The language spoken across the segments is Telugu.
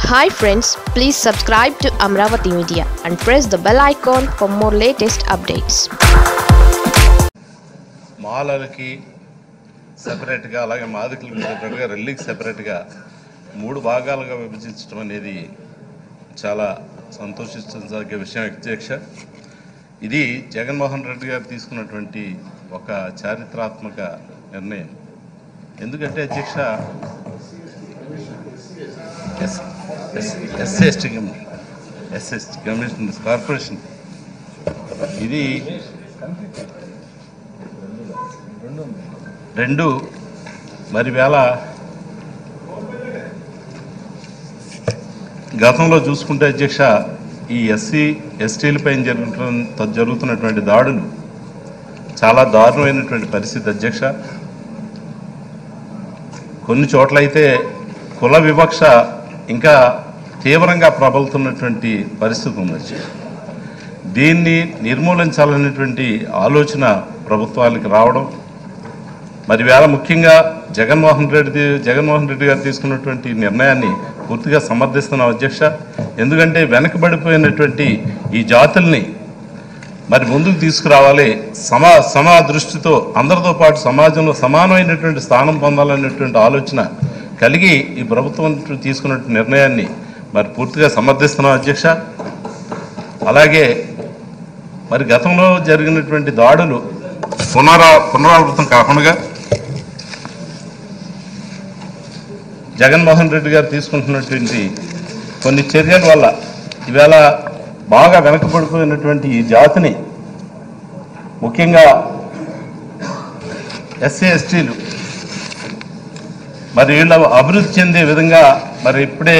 Hi friends please subscribe to Amaravati media and press the bell icon for more latest updates మాలలకి సెపరేట్గా అలాగే మాదికలకు సెపరేట్గా రెల్లికి సెపరేట్గా మూడు భాగాలుగా విభజించడం అనేది చాలా సంతోషించదగ్గ విషయం అధ్యక్ష ఇది జగన్మోహన్ రెడ్డి గారు తీసుకున్నటువంటి ఒక చారిత్రాత్మక నిర్ణయం ఎందుకంటే అధ్యక్ష S S SST commission SST commission corporation ఇది రెండు మరి వేళ గతంలో చూసుకుంటే అధ్యక్ష ఈ ఎస్సీ ఎస్టీలపై జరుగుతున్న జరుగుతున్నటువంటి దాడులు చాలా దారుణమైనటువంటి పరిస్థితి అధ్యక్ష కొన్ని చోట్లయితే కుల వివక్ష ఇంకా తీవ్రంగా ప్రబలుతున్నటువంటి పరిస్థితి ఉంది అధ్యక్ష దీన్ని నిర్మూలించాలనేటువంటి ఆలోచన ప్రభుత్వానికి రావడం మరి వేళ ముఖ్యంగా జగన్మోహన్ రెడ్డి జగన్మోహన్ రెడ్డి గారు తీసుకున్నటువంటి నిర్ణయాన్ని పూర్తిగా సమర్థిస్తున్నాం అధ్యక్ష ఎందుకంటే వెనకబడిపోయినటువంటి ఈ జాతుల్ని మరి ముందుకు తీసుకురావాలి సమా సమా దృష్టితో అందరితో పాటు సమాజంలో సమానమైనటువంటి స్థానం పొందాలనేటువంటి ఆలోచన కలిగి ఈ ప్రభుత్వం తీసుకున్న నిర్ణయాన్ని మరి పూర్తిగా సమర్థిస్తున్నాం అధ్యక్ష అలాగే మరి గతంలో జరిగినటువంటి దాడులు పునరా పునరావృతం కాకుండా జగన్మోహన్ రెడ్డి గారు తీసుకుంటున్నటువంటి కొన్ని చర్యల వల్ల ఈవేళ బాగా వెనకబడిపోయినటువంటి ఈ జాతిని ముఖ్యంగా ఎస్సీ ఎస్టీలు మరి వీళ్ళ అభివృద్ధి చెందే విధంగా మరి ఇప్పుడే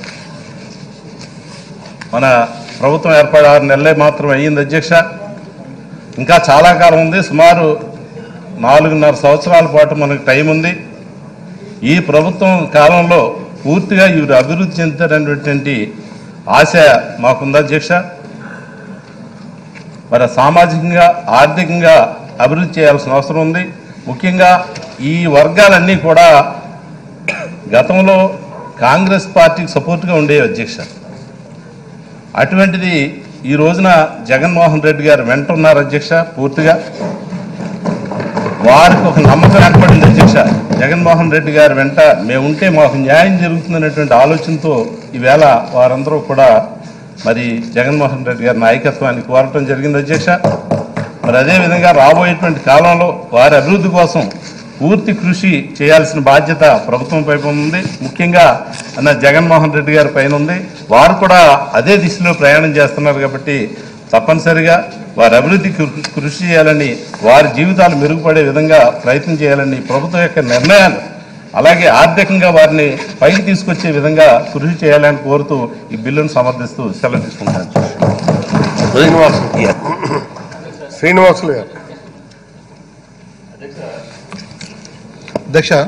మన ప్రభుత్వం ఏర్పడి ఆరు నెలలే మాత్రం అయ్యింది అధ్యక్ష ఇంకా చాలా కాలం ఉంది సుమారు నాలుగున్నర సంవత్సరాల పాటు మనకు టైం ఉంది ఈ ప్రభుత్వం కాలంలో పూర్తిగా ఇవి అభివృద్ధి చెందుతారనేటువంటి ఆశ మాకుంది అధ్యక్ష మరి సామాజికంగా ఆర్థికంగా అభివృద్ధి చేయాల్సిన అవసరం ఉంది ముఖ్యంగా ఈ వర్గాలన్నీ కూడా గతంలో కాంగ్రెస్ పార్టీకి సపోర్ట్గా ఉండేవి అధ్యక్ష అటువంటిది ఈ రోజున జగన్మోహన్ రెడ్డి గారు వెంట ఉన్నారు అధ్యక్ష పూర్తిగా వారికి ఒక నమ్మకం ఏర్పడింది అధ్యక్ష జగన్మోహన్ రెడ్డి గారి వెంట మేము ఉంటే మాకు న్యాయం జరుగుతుందనేటువంటి ఆలోచనతో ఈవేళ వారందరూ కూడా మరి జగన్మోహన్ రెడ్డి గారి నాయకత్వాన్ని కోరటం జరిగింది అధ్యక్ష మరి అదేవిధంగా రాబోయేటువంటి కాలంలో వారి అభివృద్ధి కోసం పూర్తి కృషి చేయాల్సిన బాధ్యత ప్రభుత్వం పైన ఉంది ముఖ్యంగా అన్న జగన్మోహన్ రెడ్డి గారి పైన ఉంది వారు కూడా అదే దిశలో ప్రయాణం చేస్తున్నారు కాబట్టి తప్పనిసరిగా వారి అభివృద్ధికి కృ- కృషి చేయాలని వారి జీవితాలు మెరుగుపడే విధంగా ప్రయత్నం చేయాలని ప్రభుత్వం యొక్క నిర్ణయాలు అలాగే ఆర్థికంగా వారిని పైకి తీసుకొచ్చే విధంగా కృషి చేయాలని కోరుతూ ఈ బిల్లును సమర్థిస్తూ సెలవు తీసుకుంటాను శ్రీనివాస్ శ్రీనివాసులు గారు అధ్యక్ష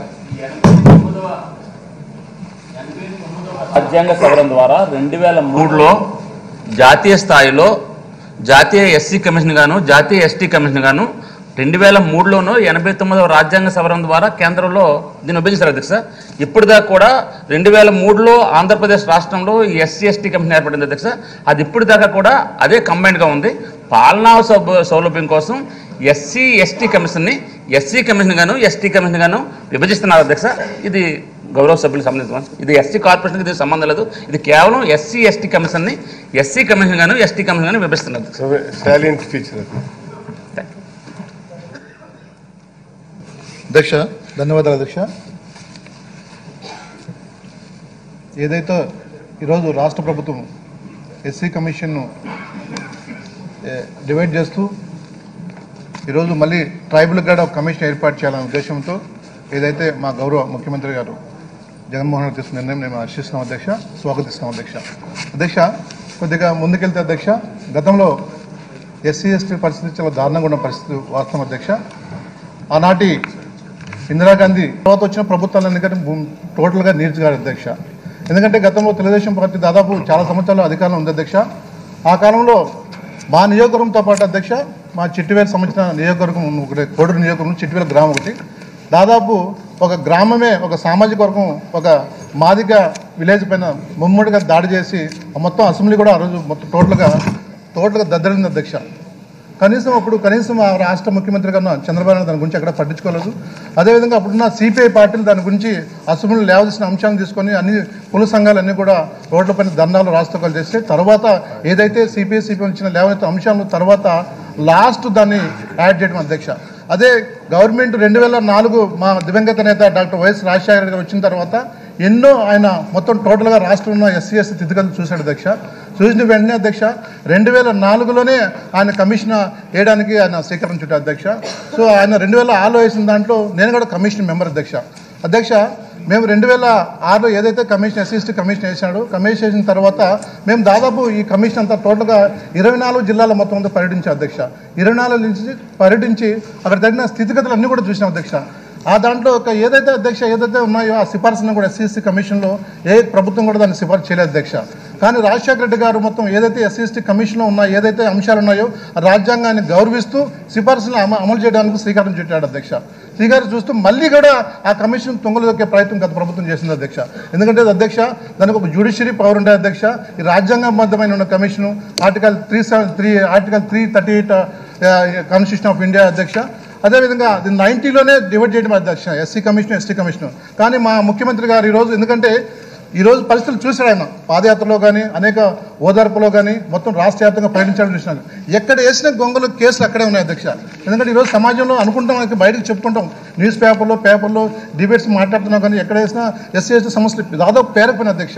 రాజ్యాంగ సవరణ ద్వారా రెండు వేల మూడులో జాతీయ స్థాయిలో జాతీయ ఎస్సీ కమిషన్ గాను జాతీయ ఎస్టీ కమిషన్ గాను రెండు వేల మూడులోనూ ఎనభై తొమ్మిదవ రాజ్యాంగ సవరణ ద్వారా కేంద్రంలో దీన్ని విభజించారు అధ్యక్ష ఇప్పటిదాకా కూడా రెండు వేల మూడులో ఆంధ్రప్రదేశ్ రాష్ట్రంలో ఎస్సీ ఎస్టీ కమిషన్ ఏర్పడింది అధ్యక్ష అది ఇప్పటిదాకా కూడా అదే కంబైన్డ్గా ఉంది పాలనా సౌ- సౌలభ్యం కోసం ఎస్సీ ఎస్టీ కమిషన్ని ఎస్సీ కమిషన్ గాను ఎస్టీ కమిషన్ గాను విభజిస్తున్నారు అధ్యక్ష ఇది గౌరవ సభ్యులకు సంబంధించిన ఇది ఎస్సీ కార్పొరేషన్కి ఇది సంబంధం లేదు ఇది కేవలం ఎస్సీ ఎస్టీ కమిషన్ని ఎస్సీ కమిషన్ గాను ఎస్టీ కమిషన్ గాను విభజిస్తున్నారు అధ్యక్ష. సాలియంట్ ఫీచర్ అధ్యక్ష ధన్యవాదాలు అధ్యక్ష ఏదైతే ఈరోజు రాష్ట్ర ప్రభుత్వం ఎస్సీ కమిషన్ను ఏ, డివైడ్ చేస్తూ ఈరోజు మళ్ళీ ట్రైబల్ కూడా ఒక కమిషన్ ఏర్పాటు చేయాలనే ఉద్దేశంతో ఏదైతే మా గౌరవ ముఖ్యమంత్రి గారు జగన్మోహన్ రెడ్డి తీసుకున్న నిర్ణయం మేము హర్షిస్తున్నాం అధ్యక్ష స్వాగతిస్తున్నాం అధ్యక్ష అధ్యక్ష కొద్దిగా ముందుకెళ్తే అధ్యక్ష గతంలో ఎస్సీ ఎస్టీ పరిస్థితి చాలా దారుణంగా ఉన్న పరిస్థితి వాస్తవం అధ్యక్ష ఆనాటి ఇందిరాగాంధీ తర్వాత వచ్చిన ప్రభుత్వాలన్నీ కానీ భూ- టోటల్గా నీర్చిగారు అధ్యక్ష ఎందుకంటే గతంలో తెలుగుదేశం పార్టీ దాదాపు చాలా సంవత్సరాలు అధికారంలో ఉంది అధ్యక్ష ఆ కాలంలో మా నియోజకవర్గంతో పాటు అధ్యక్ష మా చిట్టివేలు సంబంధించిన నియోజకవర్గం ఒకటి కోడూరు నియోజకవర్గం చిట్టివేల గ్రామం ఒకటి దాదాపు ఒక గ్రామమే ఒక సామాజిక వర్గం ఒక మాదిగ విలేజ్ పైన ముమ్మడిగా దాడి చేసి ఆ మొత్తం అసెంబ్లీ కూడా ఆ రోజు మొత్తం టోటల్గా టోటల్గా దద్దరింది అధ్యక్ష కనీసం అప్పుడు కనీసం ఆ రాష్ట్ర ముఖ్యమంత్రి కన్నా చంద్రబాబు నాయుడు దాని గురించి ఎక్కడ పట్టించుకోలేదు అదేవిధంగా అప్పుడున్న సిపిఐ పార్టీలు దాని గురించి అసెంబ్లీలో లేవలసిన అంశాలను తీసుకొని అన్ని కుల సంఘాలన్నీ కూడా రోడ్లపైన దండాలు రాస్తోకాలు చేస్తే తర్వాత ఏదైతే సిపిఐ సిపిఐ ఇచ్చిన లేవనెత్తిన అంశాలను తర్వాత లాస్ట్ దాన్ని యాడ్ చేయడం అధ్యక్ష అదే గవర్నమెంట్ రెండు వేల నాలుగు మా దివంగత నేత డాక్టర్ వైఎస్ రాజశేఖర గారు వచ్చిన తర్వాత ఎన్నో ఆయన మొత్తం టోటల్గా రాష్ట్రంలో ఎస్సీ ఎస్సీ స్థితిగతులు చూశాడు అధ్యక్ష చూసిన వెంటనే అధ్యక్ష రెండు వేల నాలుగులోనే ఆయన కమిషన్ వేయడానికి ఆయన స్వీకరణ చుట్టారు అధ్యక్ష సో ఆయన రెండు వేల ఆరులో వేసిన దాంట్లో నేను కూడా కమిషన్ మెంబర్ అధ్యక్ష అధ్యక్ష మేము రెండు వేల ఆరులో ఏదైతే కమిషన్ ఎస్సీఎస్టీ కమిషన్ వేసాడో కమిషన్ వేసిన తర్వాత మేము దాదాపు ఈ కమిషన్ అంతా టోటల్గా ఇరవై నాలుగు జిల్లాల మొత్తం అంతా పర్యటించాం అధ్యక్ష ఇరవై నాలుగు నుంచి పర్యటించి అక్కడ తగిన స్థితిగతులు అన్నీ కూడా చూసినాం అధ్యక్ష ఆ దాంట్లో ఒక ఏదైతే అధ్యక్ష ఏదైతే ఉన్నాయో ఆ సిఫార్సును కూడా ఎస్సీఎస్సీ కమిషన్లో ఏ ప్రభుత్వం కూడా దాన్ని సిఫార్సు చేయలేదు అధ్యక్ష కానీ రాజశేఖర రెడ్డి గారు మొత్తం ఏదైతే ఎస్సీఎస్టీ కమిషన్లో ఉన్న ఏదైతే అంశాలు ఉన్నాయో ఆ రాజ్యాంగాన్ని గౌరవిస్తూ సిఫార్సులను అమ అమలు చేయడానికి శ్రీకారం చుట్టాడు అధ్యక్ష శ్రీకారం చూస్తూ మళ్ళీ కూడా ఆ కమిషన్ తుంగలు దొక్కే ప్రయత్నం గత ప్రభుత్వం చేసింది అధ్యక్ష ఎందుకంటే అది అధ్యక్ష దానికి ఒక జ్యుడిషియరీ పవర్ ఉండే అధ్యక్ష ఈ రాజ్యాంగబద్ధమైన ఉన్న commission article three seven three article three thirty eight constitution of India అధ్యక్ష అదేవిధంగా అది నైంటీలోనే డివైడ్ చేయడం అధ్యక్ష ఎస్సీ కమిషన్ ఎస్టీ కమిషన్ కానీ మా ముఖ్యమంత్రి గారు ఈరోజు ఎందుకంటే ఈరోజు పరిస్థితులు చూశాడు ఆయన పాదయాత్రలో కానీ అనేక ఓదార్పులో కానీ మొత్తం రాష్ట్ర వ్యాప్తంగా పర్యటించడం చూసినాను ఎక్కడ వేసిన గొంగలు కేసులు అక్కడే ఉన్నాయి అధ్యక్ష ఎందుకంటే ఈరోజు సమాజంలో అనుకుంటాం మనకి బయటకు చెప్పుకుంటాం న్యూస్ పేపర్లో పేపర్లో డిబేట్స్ మాట్లాడుతున్నాం కానీ ఎక్కడ వేసినా ఎస్సీ ఎస్టీ సమస్యలు దాదాపు పేరపోయిన అధ్యక్ష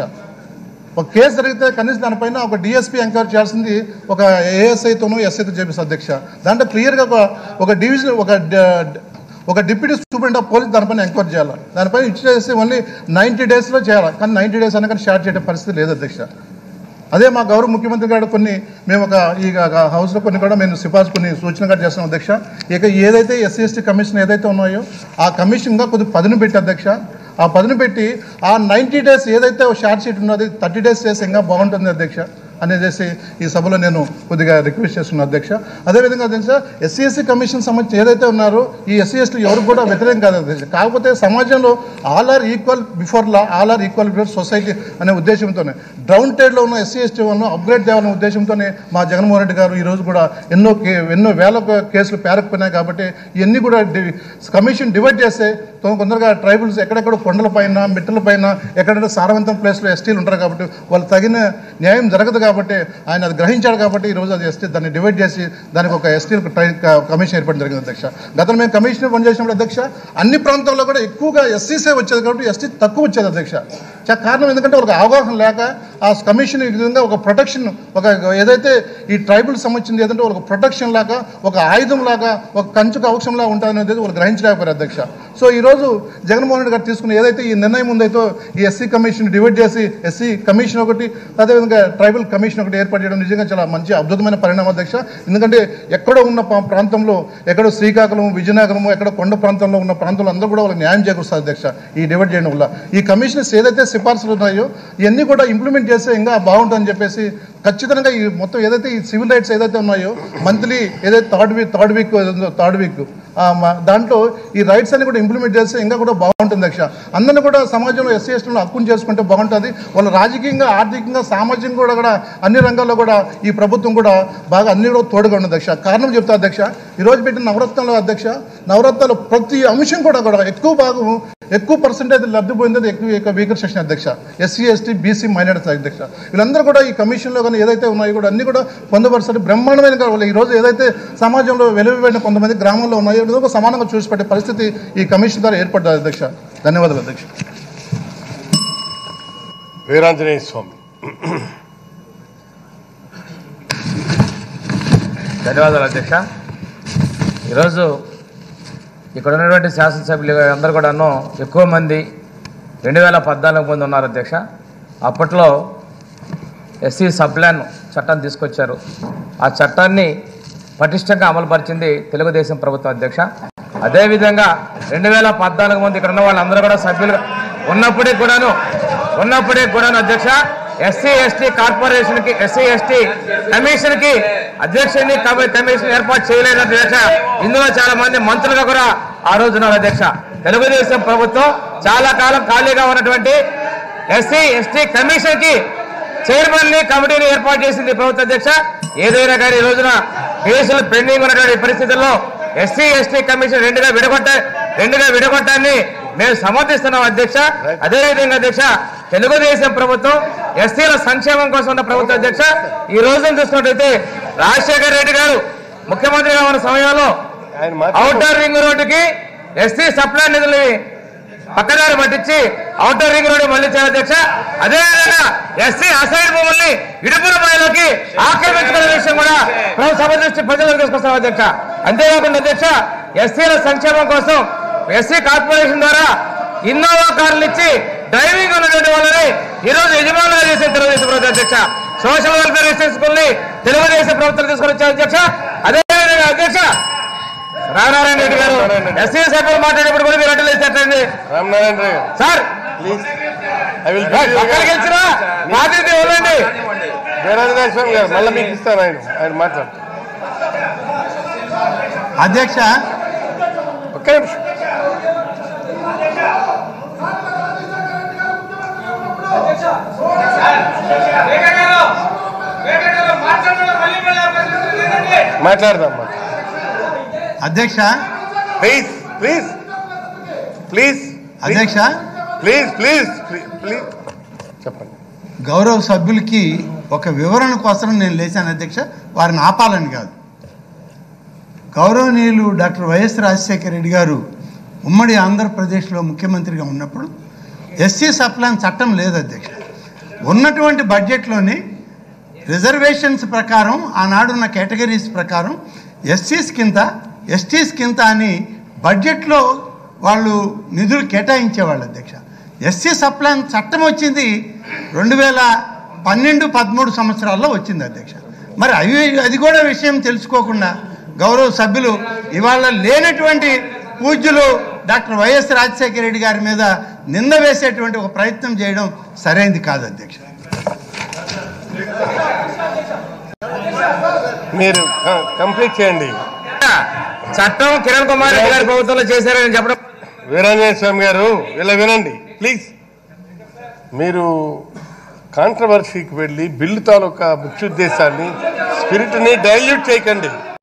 ఒక కేసు జరిగితే కనీసం దానిపైన ఒక డిఎస్పీ ఎంక్వైరీ చేయాల్సింది ఒక ఏఎస్ఐతోనూ ఎస్ఐతో చేపిస్తుంది అధ్యక్ష దాంట్లో క్లియర్గా ఒక ఒక డివిజన్ ఒక డ- ఒక డిప్యూటీ సూపరింటెండెంట్ ఆఫ్ పోలీస్ దానిపైన ఎంక్వైరీ చేయాలి దానిపైన ఇచ్చేసి ఓన్లీ నైంటీ డేస్లో చేయాలి కానీ నైంటీ డేస్ అనగా స్టార్ట్ చేయడం పరిస్థితి లేదు అధ్యక్ష అదే మా గౌరవ ముఖ్యమంత్రి గారు కొన్ని మేము ఒక ఈ గ- హౌస్లో కొన్ని కూడా మేము సిఫార్సు కొన్ని సూచన కూడా చేస్తున్నాం అధ్యక్ష ఇక ఏదైతే ఎస్సీ ఎస్టీ కమిషన్ ఏదైతే ఉన్నాయో ఆ కమిషన్గా కొద్దిగా పదును పెట్టి అధ్యక్ష ఆ పదును పెట్టి ఆ నైంటీ డేస్ ఏదైతే షార్ట్ షీట్ ఉన్నది థర్టీ డేస్ చేసి ఇంకా బాగుంటుంది అధ్యక్ష అనేసి ఈ సభలో నేను కొద్దిగా రిక్వెస్ట్ చేస్తున్నాను అధ్యక్ష అదేవిధంగా అధ్యక్ష ఎస్సీ ఎస్సీ కమిషన్ సంబంధించి ఏదైతే ఉన్నారో ఈ ఎస్సీ ఎస్టీ ఎవరు కూడా వ్యతిరేకం కాదు అధ్యక్ష కాకపోతే సమాజంలో all are equal before law all are equal before society అనే ఉద్దేశంతోనే డౌన్ టైడ్లో ఉన్న ఎస్సీ ఎస్టీ వాళ్ళను అప్గ్రేడ్ చేయాలనే ఉద్దేశంతోనే మా జగన్మోహన్ రెడ్డి గారు ఈ రోజు కూడా ఎన్నో కే ఎన్నో వేల కేసులు పేరకపోయినాయి కాబట్టి ఇవన్నీ కూడా డి- కమిషన్ డివైడ్ చేస్తే తో- కొందరుగా ట్రైబల్స్ ఎక్కడెక్కడ కొండల పైన మిట్టల పైన ఎక్కడైనా సారవంతం ప్లేస్లో ఎస్టీలు ఉంటారు కాబట్టి వాళ్ళు తగిన న్యాయం జరగదు కాబట్టి ఆయన అది గ్రహించాడు కాబట్టి ఈ రోజు అది ఎస్టీ దాన్ని డివైడ్ చేసి దానికి ఒక ఎస్టీ కమిషన్ ఏర్పడడం జరిగింది అధ్యక్ష గతంలో మేము కమిషన్ పనిచేసినప్పుడు అధ్యక్ష అన్ని ప్రాంతాల్లో కూడా ఎక్కువగా ఎస్సీసే వచ్చేది కాబట్టి ఎస్టీ తక్కువ వచ్చేది అధ్యక్ష చా- కారణం ఎందుకంటే ఒక అవగాహన లేక ఆ కమిషన్ ఈ విధంగా ఒక ప్రొటెక్షన్ ఒక ఏదైతే ఈ ట్రైబల్ సంబంధించింది ఏదంటే ఒక ప్రొటెక్షన్ లాగా ఒక ఆయుధం లాగా ఒక కంచు కవచం లాగా ఉంటుంది అనేది వాళ్ళు గ్రహించలేకపోయారు అధ్యక్ష సో ఈ రోజు జగన్మోహన్ రెడ్డి గారు తీసుకున్న ఏదైతే ఈ నిర్ణయం ఉందైతే ఈ ఎస్సీ కమిషన్ డివైడ్ చేసి ఎస్సీ కమిషన్ ఒకటి అదేవిధంగా ట్రైబల్ కమిషన్ ఒకటి ఏర్పాటు చేయడం నిజంగా చాలా మంచి అద్భుతమైన పరిణామం అధ్యక్ష ఎందుకంటే ఎక్కడో ఉన్న పా- ప్రాంతంలో ఎక్కడో శ్రీకాకుళం విజయనగరం ఎక్కడో కొండ ప్రాంతంలో ఉన్న ప్రాంతంలో అందరూ కూడా వాళ్ళకి న్యాయం చేకూరుస్తారు అధ్యక్ష ఈ డివైడ్ చేయడం వల్ల ఈ కమిషన్స్ ఏదైతే సిఫార్సులు ఉన్నాయో ఇవన్నీ కూడా ఇంప్లిమెంట్ చేస్తే ఇంకా బాగుంటుందని చెప్పేసి ఖచ్చితంగా ఈ మొత్తం ఏదైతే ఈ సివిల్ రైట్స్ ఏదైతే ఉన్నాయో మంత్లీ ఏదైతే third week third week third week దాంట్లో ఈ రైట్స్ అన్ని కూడా ఇంప్లిమెంట్ చేస్తే ఇంకా కూడా బాగుంటుంది అధ్యక్ష అందరిని కూడా సమాజంలో ఎస్సీ ఎస్టీలను హక్కును చేసుకుంటే బాగుంటుంది వాళ్ళు రాజకీయంగా ఆర్థికంగా సామాజికంగా కూడా కూడా అన్ని రంగాల్లో కూడా ఈ ప్రభుత్వం కూడా బాగా అన్ని కూడా తోడుగా ఉన్నది అధ్యక్ష కారణం చెప్తా అధ్యక్ష ఈ రోజు పెట్టిన నవరత్నంలో అధ్యక్ష నవరత్నాలు ప్రతి అంశం కూడా కూడా ఎక్కువ భాగం ఎక్కువ పర్సెంటేజ్ లబ్ధి పొందేది ఎక్కువ ఎక్కువ వీకర్ సెక్షన్ అధ్యక్ష ఎస్సీ ఎస్టీ బీసీ మైనారిటీ అధ్యక్ష వీళ్ళందరూ కూడా ఈ కమిషన్లో కానీ ఏదైతే ఉన్నాయో కూడా అన్ని కూడా పొందపరచాలి బ్రహ్మాండమైన కా- వాళ్ళు ఈ రోజు ఏదైతే సమాజంలో వెలువబడిన కొంతమంది గ్రామంలో ఉన్నాయో ఏదో ఒక సమానంగా చూసి పెట్టే పరిస్థితి ఈ కమిషన్ ద్వారా ఏర్పడ్డది అధ్యక్ష ధన్యవాదాలు అధ్యక్ష వీరాంజనేయ స్వామి ధన్యవాదాలు అధ్యక్ష ఈరోజు ఇక్కడ ఉన్నటువంటి శాసనసభ్యులు అందరూ కూడాను ఎక్కువ మంది రెండు వేల పద్నాలుగు మంది ఉన్నారు అధ్యక్ష అప్పట్లో ఎస్సీ సబ్ప్లాన్ చట్టం తీసుకొచ్చారు ఆ చట్టాన్ని పటిష్టంగా అమలుపరిచింది తెలుగుదేశం ప్రభుత్వం అధ్యక్ష అదేవిధంగా రెండు వేల పద్నాలుగు మంది ఇక్కడ ఉన్న వాళ్ళందరూ కూడా సభ్యులు ఉన్నప్పటికీ కూడాను ఉన్నప్పటికీ కూడాను అధ్యక్ష ఎస్సీ ఎస్టీ కార్పొరేషన్ కి ఎస్సీ ఎస్టీ కమిషన్ కి అధ్యక్షుడిని కమి- కమిషన్ ఏర్పాటు చేయలేదు అధ్యక్ష ఇందులో చాలా మంది మంత్రులుగా కూడా ఆ రోజు ఉన్నారు అధ్యక్ష తెలుగుదేశం ప్రభుత్వం చాలా కాలం ఖాళీగా ఉన్నటువంటి ఎస్సీ ఎస్టీ కమిషన్ కి చైర్మన్ ని కమిటీని ఏర్పాటు చేసింది ప్రభుత్వ అధ్యక్ష ఏదైనా కానీ ఈ రోజున కేసులు పెండింగ్ ఉన్నటువంటి పరిస్థితుల్లో ఎస్సీ ఎస్టీ కమిషన్ రెండుగా విడగొట్ట రెండుగా విడగొట్టాన్ని మేము సమర్థిస్తున్నాం అధ్యక్ష అదేవిధంగా అధ్యక్ష తెలుగుదేశం ప్రభుత్వం ఎస్సీల సంక్షేమం కోసం ఉన్న ప్రభుత్వ అధ్యక్ష ఈ రోజున చూసుకున్నట్టయితే రాజశేఖర రెడ్డి గారు ముఖ్యమంత్రిగా ఉన్న సమయంలో ఆయన మాట్లాడు ఔటర్ రింగ్ రోడ్డుకి ఎస్సీ సప్లై నిధులని పక్కదారి పట్టించి ఔటర్ రింగ్ రోడ్డు మళ్ళీ చేయాలి అధ్యక్ష అదేవిధంగా ఎస్సీ అసైడ్ భూముల్ని ఇడుపుల బాయిలోకి ఆక్రమించుకునే విషయం కూడా ప్రభుత్వ సభ దృష్టి ప్రజలకు తీసుకొస్తాం అధ్యక్ష అంతేకాకుండా అధ్యక్ష ఎస్సీల సంక్షేమం కోసం ఎస్సీ కార్పొరేషన్ ద్వారా ఇన్నోవా కార్లు ఇచ్చి డ్రైవింగ్ ఉన్నటువంటి వాళ్ళని ఈ రోజు యజమానులు చేసిన తెలుగుదేశం ప్రభుత్వ అధ్యక్ష సోషల్ వెల్ఫేర్ రిసెర్చ్ స్కూల్ని తెలుగుదేశం ప్రభుత్వం తీసుకొని వచ్చారు అధ్యక్ష అదేవిధంగా అధ్యక్ష రామనారాయణ రెడ్డి గారు ఎస్సీ సభ్యులు మాట్లాడేటప్పుడు కూడా మీరు అడ్డలు ఇచ్చేటండి Ramanarayana Rao sir please I will పక్కన గెలిచినా ప్రాతినిధ్యం ఇవ్వండి వీరాంజనేయ స్వామి గారు మళ్ళీ మీకు ఇస్తాను ఆయన ఆయన మాట్లాడు అధ్యక్ష ఒక్క నిమిషం మాట్లాడదాం అధ్యక్ష ప్లీజ్ ప్లీజ్ ప్లీజ్ అధ్యక్ష ప్లీజ్ ప్లీజ్ ప్లీజ్ చెప్పండి గౌరవ సభ్యులకి ఒక వివరణ కోసం నేను లేచాను అధ్యక్ష వారిని ఆపాలని కాదు గౌరవనీయులు డాక్టర్ వైఎస్ రాజశేఖర రెడ్డి గారు ఉమ్మడి ఆంధ్రప్రదేశ్లో ముఖ్యమంత్రిగా ఉన్నప్పుడు ఎస్సీ సప్లాన్ చట్టం లేదు అధ్యక్ష ఉన్నటువంటి బడ్జెట్లోని రిజర్వేషన్స్ ప్రకారం ఆనాడున్న కేటగిరీస్ ప్రకారం ఎస్సీస్ కింద ఎస్టీస్ కింద అని బడ్జెట్లో వాళ్ళు నిధులు కేటాయించేవాళ్ళు అధ్యక్ష ఎస్సీ సప్లాన్ చట్టం వచ్చింది రెండు వేల పన్నెండు పదమూడు సంవత్సరాల్లో వచ్చింది అధ్యక్ష మరి అవి అది కూడా విషయం తెలుసుకోకుండా గౌరవ సభ్యులు ఇవాళ లేనటువంటి పూజ్యులు డాక్టర్ వైఎస్ రాజశేఖర రెడ్డి గారి మీద నింద వేసేటువంటి ఒక ప్రయత్నం చేయడం సరైనది కాదు అధ్యక్ష మీరు కంప్లీట్ చేయండి చట్టం కిరణ్ కుమార్ రెడ్డి గారి ప్రభుత్వంలో చేశారని చెప్పడం వీరాంజనేయ స్వామి గారు ఇలా వినండి ప్లీజ్ మీరు కాంట్రవర్సీకి వెళ్ళి బిల్లు తాలూకా ముఖ్యోద్దేశాన్ని స్పిరిట్ని డైల్యూట్ చేయకండి